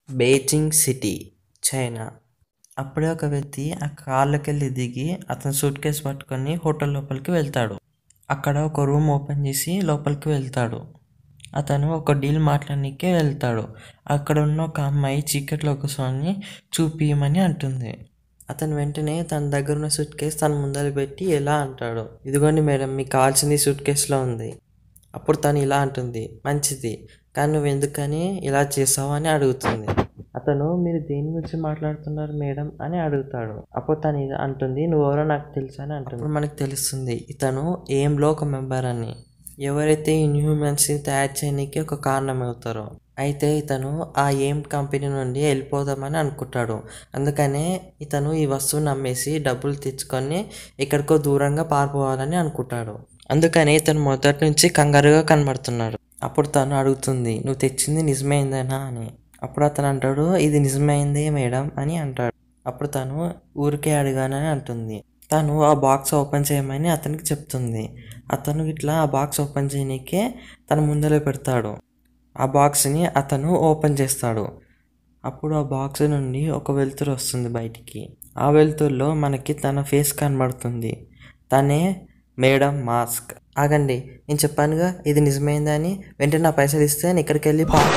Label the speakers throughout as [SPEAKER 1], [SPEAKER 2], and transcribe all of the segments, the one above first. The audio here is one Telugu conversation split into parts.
[SPEAKER 1] బీజింగ్ సిటీ చైనా అప్పుడే ఒక వ్యక్తి ఆ కార్లోకెళ్ళి దిగి అతను సూట్ కేస్ పట్టుకొని హోటల్ లోపలికి వెళ్తాడు అక్కడ ఒక రూమ్ ఓపెన్ చేసి లోపలికి వెళ్తాడు అతను ఒక డీల్ మాట్లాడనీకే వెళ్తాడు అక్కడ ఉన్న ఒక అమ్మాయి చీకట్లో కూర్చొని చూపియమని అంటుంది అతను వెంటనే తన దగ్గర ఉన్న సూట్ కేస్ తన ముందర పెట్టి ఎలా అంటాడు ఇదిగోండి మేడం మీకు కావాల్సింది సూట్ కేసులో ఉంది అప్పుడు తను ఇలా అంటుంది మంచిది కానీ నువ్వు ఎందుకని ఇలా చేసావు అని అడుగుతుంది అతను మీరు దేని గురించి మాట్లాడుతున్నారు మేడం అని అడుగుతాడు అప్పుడు తను ఇలా అంటుంది నువ్వెవరో నాకు తెలుసు అని అంటుంది అప్పుడు మనకు తెలుస్తుంది ఇతను ఏంలో ఒక మెంబర్ అని ఎవరైతే ఇన్హ్యూమన్స్ని తయారు చేయడానికి ఒక కారణం అవుతారో అయితే ఇతను ఆ ఏం కంపెనీ నుండి వెళ్ళిపోదామని అనుకుంటాడు అందుకనే ఇతను ఈ వస్తువుని అమ్మేసి డబ్బులు తెచ్చుకొని ఎక్కడికో దూరంగా పారిపోవాలని అనుకుంటాడు అందుకని ఇతను మొదటి నుంచి కంగారుగా కనబడుతున్నాడు అప్పుడు తను అడుగుతుంది నువ్వు తెచ్చింది నిజమైందేనా అని అప్పుడు అతను అంటాడు ఇది నిజమైందే మేడం అని అంటాడు అప్పుడు తను ఊరికే అడిగానని అంటుంది తను ఆ బాక్స్ ఓపెన్ చేయమని అతనికి చెప్తుంది అతను ఇట్లా ఆ బాక్స్ ఓపెన్ చేయనీకే తన ముందర పెడతాడు ఆ బాక్స్ని అతను ఓపెన్ చేస్తాడు అప్పుడు ఆ బాక్స్ నుండి ఒక వెలుతురు వస్తుంది బయటికి ఆ వెలుతురులో మనకి తన ఫేస్ కనబడుతుంది తనే మేడం మాస్క్ ఆగండి నేను చెప్పానుగా ఇది నిజమైందని వెంటనే నా పైసలు ఇస్తే నేను ఇక్కడికి వెళ్ళి పా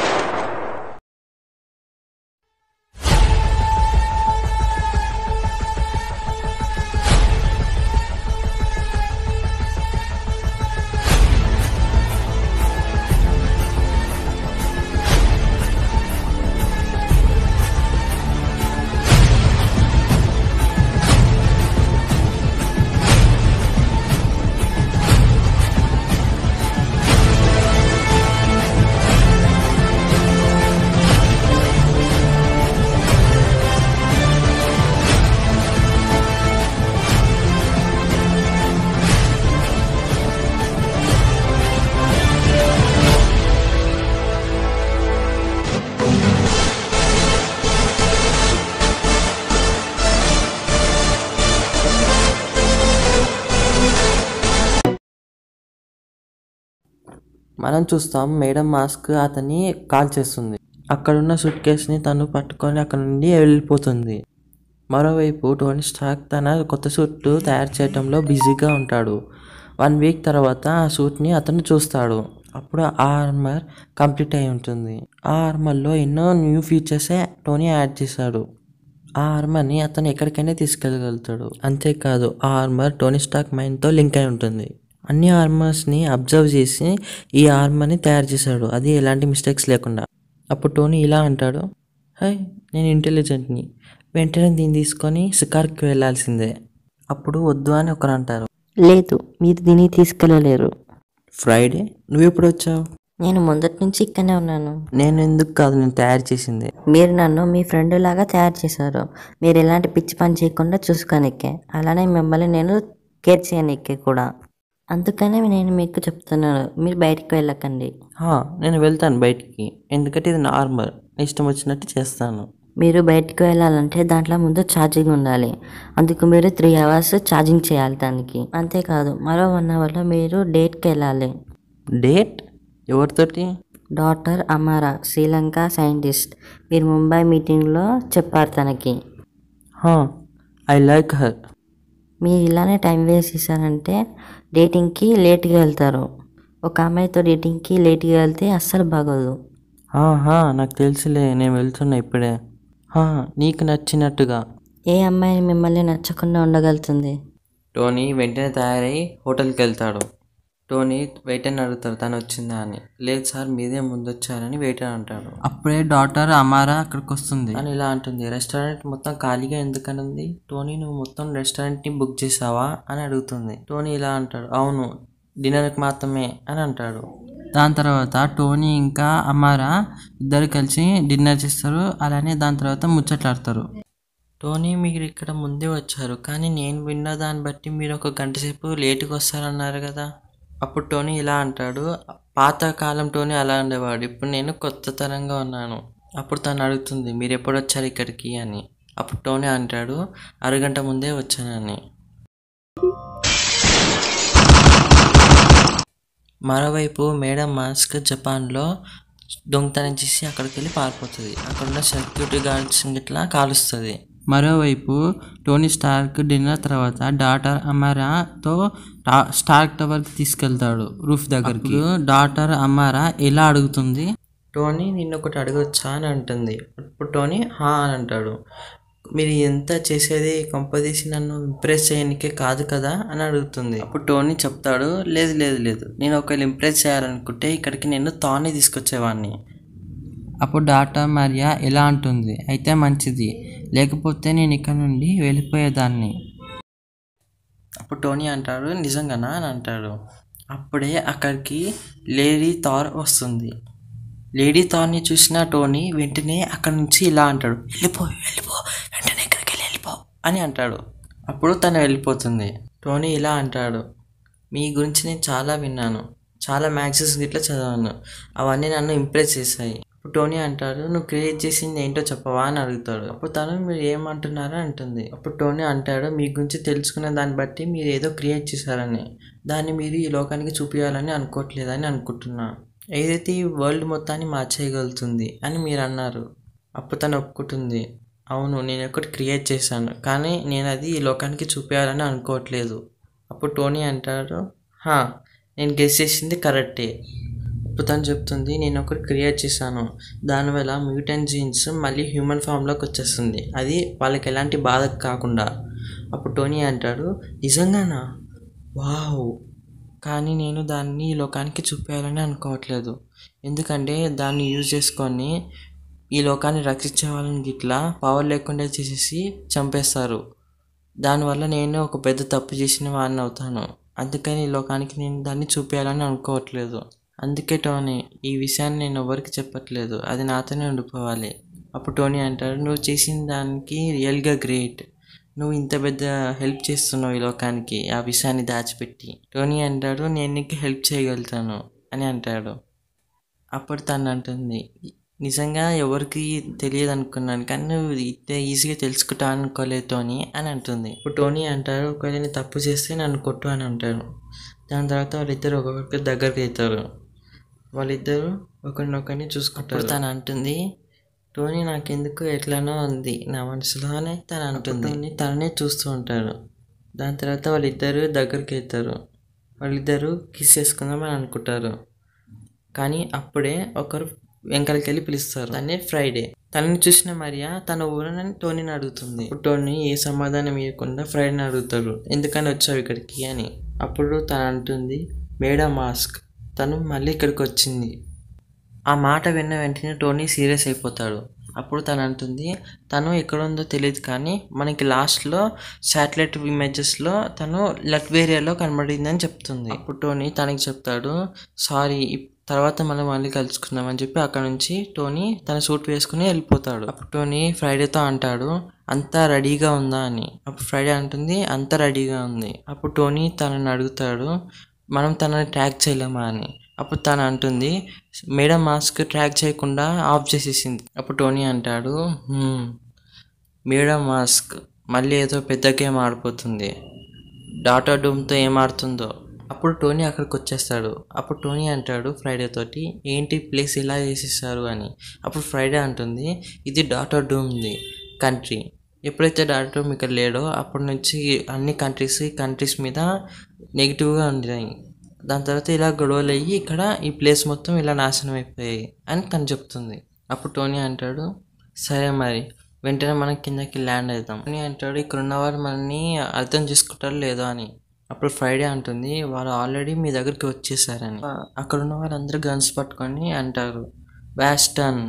[SPEAKER 1] మనం చూస్తాం మేడం మాస్క్ అతన్ని కాల్ చేస్తుంది అక్కడున్న సూట్ కేసుని తను పట్టుకొని అక్కడ నుండి వెళ్ళిపోతుంది మరోవైపు టోనీ స్టార్క్ తన కొత్త సూట్లు తయారు చేయడంలో బిజీగా ఉంటాడు వన్ వీక్ తర్వాత ఆ సూట్ని అతను చూస్తాడు అప్పుడు ఆ ఆర్మర్ కంప్లీట్ అయి ఉంటుంది ఆ ఆర్మర్లో ఎన్నో న్యూ ఫీచర్సే టోనీ యాడ్ చేశాడు ఆ ఆర్మర్ని అతను ఎక్కడికైనా తీసుకెళ్ళగలుగుతాడు అంతేకాదు ఆ ఆర్మర్ టోనీ స్టాక్ మైండ్తో లింక్ అయి ఉంటుంది అన్ని ఆర్మర్స్ని అబ్జర్వ్ చేసి ఈ ఆర్మర్ని తయారు చేశాడు అది ఎలాంటి మిస్టేక్స్ లేకుండా అప్పుడు టోనీ ఇలా అంటాడు హై నేను ఇంటెలిజెంట్ని వెంటనే దీన్ని తీసుకొని షికార్కి వెళ్ళాల్సిందే అప్పుడు వద్దు అని ఒకరు అంటారు
[SPEAKER 2] లేదు మీరు దీన్ని తీసుకెళ్ళలేరు
[SPEAKER 1] ఫ్రైడే నువ్వు ఎప్పుడు వచ్చావు
[SPEAKER 2] నేను మొదటి నుంచి ఇక్కడనే ఉన్నాను
[SPEAKER 1] నేను ఎందుకు కాదు నేను తయారు చేసింది
[SPEAKER 2] మీరు నన్ను మీ ఫ్రెండ్ లాగా తయారు చేశారు మీరు ఎలాంటి పిచ్చి పని చేయకుండా చూసుకోనికే అలానే మిమ్మల్ని నేను కేర్ చేయనికే కూడా అందుకనే నేను మీకు చెప్తున్నాను మీరు బయటికి వెళ్ళకండి
[SPEAKER 1] హా, నేను వెళ్తాను బయటికి ఎందుకంటే ఇది నార్మల్ ఇష్టం వచ్చినట్టు చేస్తాను
[SPEAKER 2] మీరు బయటికి వెళ్ళాలంటే దాంట్లో ముందు ఛార్జింగ్ ఉండాలి అందుకు మీరు త్రీ అవర్స్ ఛార్జింగ్ చేయాలి దానికి అంతేకాదు మరో వన్ అవర్లో మీరు డేట్కి వెళ్ళాలి
[SPEAKER 1] డేట్ ఎవరితోటి
[SPEAKER 2] డాక్టర్ అమారా శ్రీలంక సైంటిస్ట్ మీరు ముంబై మీటింగ్లో చెప్పారు తనకి
[SPEAKER 1] ఐ లైక్ హర్
[SPEAKER 2] మీరు ఇలానే టైం వేస్ట్ చేశారంటే డేటింగ్కి లేట్గా వెళ్తారు ఒక అమ్మాయితో డేటింగ్కి లేట్గా వెళ్తే అస్సలు బాగోదు
[SPEAKER 1] నాకు తెలుసులే నేను వెళ్తున్నా ఇప్పుడే హా, నీకు నచ్చినట్టుగా
[SPEAKER 2] ఏ అమ్మాయి మిమ్మల్ని నచ్చకుండా ఉండగలుగుతుంది
[SPEAKER 1] టోనీ వెంటనే తయారై హోటల్కి వెళ్తాడు టోనీ వెయిటర్ని అడుగుతాడు తను వచ్చిందా అని లేదు సార్ మీదే ముందు వచ్చారని వెయిటర్ అంటాడు అప్పుడే డాక్టర్ అమారా అక్కడికి వస్తుంది అని ఇలా అంటుంది రెస్టారెంట్ మొత్తం ఖాళీగా ఎందుకని ఉంది టోనీ నువ్వు మొత్తం రెస్టారెంట్ని బుక్ చేసావా అని అడుగుతుంది టోనీ ఇలా అంటాడు అవును డిన్నర్కి మాత్రమే అని అంటాడు దాని తర్వాత టోనీ ఇంకా అమారా ఇద్దరు కలిసి డిన్నర్ చేస్తారు అలానే దాని తర్వాత ముచ్చట్లాడతారు టోనీ మీరు ఇక్కడ ముందే వచ్చారు కానీ నేను విన్న దాన్ని బట్టి మీరు ఒక గంట సేపు లేటుగా వస్తారన్నారు కదా అప్పుడు టోనీ ఇలా అంటాడు పాతకాలం టోనీ అలా ఉండేవాడు ఇప్పుడు నేను కొత్త తరంగా ఉన్నాను అప్పుడు తను అడుగుతుంది మీరు ఎప్పుడు వచ్చారు ఇక్కడికి అని అప్పుడు టోనీ అంటాడు అరగంట ముందే వచ్చానని మరోవైపు మేడం మాస్క్ జపాన్లో దొంగతనం చేసి అక్కడికి వెళ్ళి పారిపోతుంది అక్కడ ఉన్న సెక్యూరిటీ గార్డ్స్ ఇట్లా కాలుస్తుంది
[SPEAKER 3] మరోవైపు టోనీ స్టార్క్ డిన్నర్ తర్వాత డాటర్ అమారాతో టా- స్టార్క్ టవర్కి తీసుకెళ్తాడు రూఫ్ దగ్గరికి డాటర్ అమారా ఎలా అడుగుతుంది
[SPEAKER 1] టోనీ నిన్ను ఒకటి అడగొచ్చా అని అంటుంది అప్పుడు టోనీ హా అని అంటాడు మీరు ఎంత చేసేది కొంపదీసి నన్ను ఇంప్రెస్ చేయడానికే కాదు కదా అని అడుగుతుంది అప్పుడు టోనీ చెప్తాడు లేదు లేదు లేదు నేను ఒకవేళ ఇంప్రెస్ చేయాలనుకుంటే ఇక్కడికి నేను తానే తీసుకొచ్చేవాడిని
[SPEAKER 3] అప్పుడు డాటర్ మరియా ఎలా అంటుంది అయితే మంచిది లేకపోతే నేను ఇక్కడ నుండి వెళ్ళిపోయేదాన్ని
[SPEAKER 1] అప్పుడు టోనీ అంటాడు నిజంగానా అని అంటాడు అప్పుడే అక్కడికి లేడీ థార్ వస్తుంది లేడీ థార్ని చూసిన టోనీ వెంటనే అక్కడి నుంచి ఇలా అంటాడు వెళ్ళిపో వెళ్ళిపో వెంటనే ఇక్కడికి వెళ్ళి వెళ్ళిపో అని అంటాడు అప్పుడు తను వెళ్ళిపోతుంది టోనీ ఇలా అంటాడు మీ గురించి నేను చాలా విన్నాను చాలా మ్యాగజైన్స్ ఇట్లా చదివాను అవన్నీ నన్ను ఇంప్రెస్ చేశాయి ఇప్పుడు టోనీ అంటాడు నువ్వు క్రియేట్ చేసింది ఏంటో చెప్పవా అని అడుగుతాడు అప్పుడు తను మీరు ఏమంటున్నారో అంటుంది అప్పుడు టోనీ అంటాడు మీ గురించి తెలుసుకున్న దాన్ని బట్టి మీరు ఏదో క్రియేట్ చేశారని దాన్ని మీరు ఈ లోకానికి చూపించాలని అనుకోవట్లేదని అనుకుంటున్నా ఏదైతే ఈ వరల్డ్ మొత్తాన్ని మార్చేయగలుగుతుంది అని మీరు అన్నారు అప్పుడు తను ఒప్పుకుంటుంది అవును నేను ఒకటి క్రియేట్ చేశాను కానీ నేను అది ఈ లోకానికి చూపించాలని అనుకోవట్లేదు అప్పుడు టోనీ అంటాడు హా నేను గెస్ చేసింది కరెక్టే అప్పుడు తను చెప్తుంది నేను ఒకటి క్రియేట్ చేశాను దానివల్ల మ్యూటెంట్ జీన్స్ మళ్ళీ హ్యూమన్ ఫామ్లోకి వచ్చేస్తుంది అది వాళ్ళకి ఎలాంటి బాధ కాకుండా అప్పుడు టోనీ అంటాడు నిజంగానా వావ్ కానీ నేను దాన్ని ఈ లోకానికి చూపించాలని అనుకోవట్లేదు ఎందుకంటే దాన్ని యూజ్ చేసుకొని ఈ లోకాన్ని రక్షించే వాళ్ళని గిట్లా పవర్ లేకుండా చేసేసి చంపేస్తారు దానివల్ల నేను ఒక పెద్ద తప్పు చేసిన వాడిని అవుతాను అందుకని ఈ లోకానికి నేను దాన్ని చూపించాలని అనుకోవట్లేదు అందుకే టోనీ ఈ విషయాన్ని నేను ఎవరికి చెప్పట్లేదు అది నాతోనే ఉండిపోవాలి అప్పుడు టోనీ అంటాడు నువ్వు చేసిన దానికి రియల్గా గ్రేట్ నువ్వు ఇంత పెద్ద హెల్ప్ చేస్తున్నావు ఈ లోకానికి ఆ విషయాన్ని దాచిపెట్టి టోనీ అంటాడు నేను నీకు హెల్ప్ చేయగలుగుతాను అని అంటాడు అప్పుడు తను అంటుంది నిజంగా ఎవరికి తెలియదు అనుకున్నాను కానీ నువ్వు ఇంత ఈజీగా తెలుసుకుంటా అనుకోలేదు టోనీ అని అంటుంది ఇప్పుడు టోనీ అంటాడు ఒకవేళ నేను తప్పు చేస్తే నన్ను కొట్టు అని అంటాడు దాని తర్వాత వాళ్ళిద్దరు ఒక్కొక్కరికి దగ్గరికి అవుతారు వాళ్ళిద్దరు ఒకరినొకరిని చూసుకుంటారు తను అంటుంది టోనీ నాకెందుకు ఎట్లనో ఉంది నా మనసులో అని తను అంటుంది తననే చూస్తూ ఉంటాడు దాని తర్వాత వాళ్ళిద్దరు దగ్గరికి వెళ్తారు వాళ్ళిద్దరు కిస్ చేసుకుందామని అనుకుంటారు కానీ అప్పుడే ఒకరు వెంకలకి వెళ్ళి పిలుస్తారు తనే ఫ్రైడే తనని చూసిన మరియా తన ఊరని టోనీని అడుగుతుంది ఇప్పుడు టోనీ ఏ సమాధానం ఇవ్వకుండా ఫ్రైడేని అడుగుతాడు ఎందుకని వచ్చావు ఇక్కడికి అని అప్పుడు తను అంటుంది మేడా మాస్క్ తను మళ్ళీ ఇక్కడికి వచ్చింది ఆ మాట విన్న వెంటనే టోనీ సీరియస్ అయిపోతాడు అప్పుడు తను అంటుంది తను ఎక్కడ ఉందో తెలియదు కానీ మనకి లాస్ట్లో శాటిలైట్ ఇమేజెస్లో తను లట్వేరియాలో కనబడిందని చెప్తుంది అప్పుడు టోనీ తనకి చెప్తాడు సారీ తర్వాత మనం మళ్ళీ కలుసుకుందాం అని చెప్పి అక్కడ నుంచి టోనీ తన సూట్ వేసుకుని వెళ్ళిపోతాడు అప్పుడు టోనీ ఫ్రైడేతో అంటాడు అంతా రెడీగా ఉందా అని అప్పుడు ఫ్రైడే అంటుంది అంతా రెడీగా ఉంది అప్పుడు టోనీ తనని అడుగుతాడు మనం తనని ట్యాగ్ చేయలేమా అని అప్పుడు తను అంటుంది మేడం మాస్క్ ట్రాక్ చేయకుండా ఆఫ్ చేసేసింది అప్పుడు టోనీ అంటాడు "హ్మ్, మేడం మాస్క్ మళ్ళీ ఏదో పెద్ద గేమ్ ఆడిపోతుంది డాటా డూమ్తో ఏం ఆడుతుందో అప్పుడు టోనీ అక్కడికి వచ్చేస్తాడు అప్పుడు టోనీ అంటాడు ఫ్రైడే తోటి ఏంటి ప్లేస్ ఇలా చేసేసారు అని అప్పుడు ఫ్రైడే అంటుంది ఇది డాటా డూమ్ది కంట్రీ ఎప్పుడైతే డాటా డూమ్ ఇక్కడ లేడో అప్పటి నుంచి అన్ని కంట్రీస్ కంట్రీస్ మీద నెగిటివ్గా ఉన్నాయి దాని తర్వాత ఇలా గొడవలు అయ్యి ఇక్కడ ఈ ప్లేస్ మొత్తం ఇలా నాశనం అయిపోయాయి అని తను చెప్తుంది అప్పుడు టోనీ అంటాడు సరే మరి వెంటనే మనం కిందకి ల్యాండ్ అవుతాం అని అంటాడు ఇక్కడ ఉన్నవారు మనల్ని అర్థం చేసుకుంటారో లేదో అని అప్పుడు ఫ్రైడే అంటుంది వాళ్ళు ఆల్రెడీ మీ దగ్గరికి వచ్చేసారని అక్కడ ఉన్న వాళ్ళందరూ గన్స్ పట్టుకొని అంటారు వ్యాస్టన్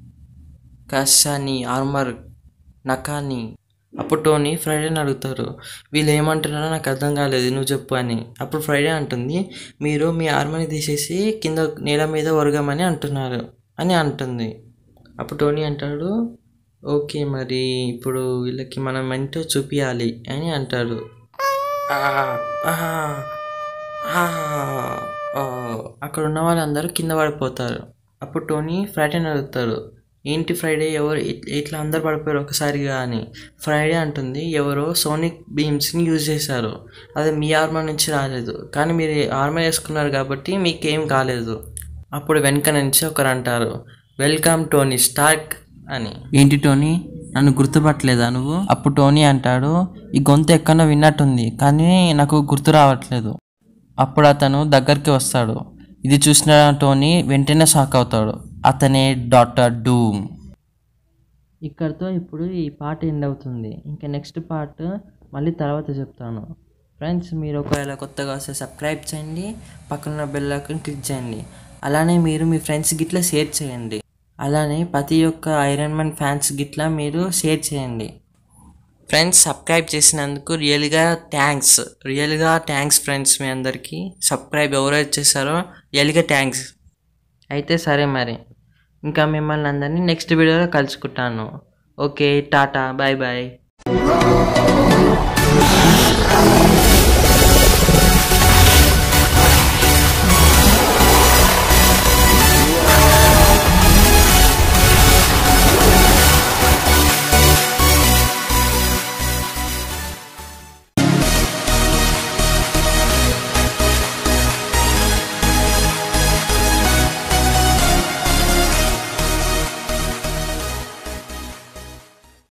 [SPEAKER 1] కషాని ఆర్మర్ నకాని అప్పుడు టోనీ ఫ్రైడేని అడుగుతారు వీళ్ళు ఏమంటున్నారో నాకు అర్థం కాలేదు నువ్వు చెప్పు అని అప్పుడు ఫ్రైడే అంటుంది మీరు మీ ఆర్మని తీసేసి కింద నేల మీద ఒరగమని అంటున్నారు అని అంటుంది అప్పుడు టోనీ అంటాడు ఓకే మరి ఇప్పుడు వీళ్ళకి మనం ఏంటో చూపించాలి అని అంటాడు ఆహా, ఆహా, ఆహా, ఓ. అక్కడ ఉన్న వాళ్ళందరూ కింద పడిపోతారు అప్పుడు టోనీ ఫ్రైడేని అడుగుతాడు ఏంటి ఫ్రైడే ఎవరు ఇట్- ఇట్లా అందరు పడిపోయారు ఒకసారిగా అని ఫ్రైడే అంటుంది ఎవరో సోనిక్ బీమ్స్ని యూజ్ చేశారు అది మీ ఆర్మర్ నుంచి రాలేదు కానీ మీరు ఆర్మర్ వేసుకున్నారు కాబట్టి మీకేం కాలేదు అప్పుడు వెనక నుంచి ఒకరు అంటారు వెల్కమ్ టోనీ స్టార్క్ అని
[SPEAKER 3] ఏంటి టోనీ నన్ను గుర్తుపట్టలేదా నువ్వు అప్పుడు టోనీ అంటాడు ఈ గొంతు ఎక్కడో విన్నట్టుంది కానీ నాకు గుర్తు రావట్లేదు అప్పుడు అతను దగ్గరికి వస్తాడు ఇది చూసిన టోనీ వెంటనే షాక్ అవుతాడు అతనే డాక్టర్ డూమ్ ఇక్కడితో ఇప్పుడు ఈ పార్ట్ ఎండ్ అవుతుంది ఇంకా నెక్స్ట్ పార్ట్ మళ్ళీ తర్వాత చెప్తాను
[SPEAKER 1] ఫ్రెండ్స్ మీరు ఒకవేళ కొత్తగా వస్తే సబ్స్క్రైబ్ చేయండి పక్కన బెల్ ఐకాన్ క్లిక్ చేయండి అలానే మీరు మీ ఫ్రెండ్స్ గిట్లా షేర్ చేయండి అలానే ప్రతి ఒక్క ఐరన్ మ్యాన్ ఫ్యాన్స్ గిట్లా మీరు షేర్ చేయండి ఫ్రెండ్స్ సబ్స్క్రైబ్ చేసినందుకు రియల్గా థ్యాంక్స్ రియల్గా థ్యాంక్స్ ఫ్రెండ్స్ మీ అందరికీ సబ్స్క్రైబ్ ఎవరైతే చేశారో రియల్గా థ్యాంక్స్ అయితే సరే మరి ఇంకా మిమ్మల్ని అందరినీ నెక్స్ట్ వీడియోలో కలుసుకుంటాను ఓకే టాటా బాయ్ బాయ్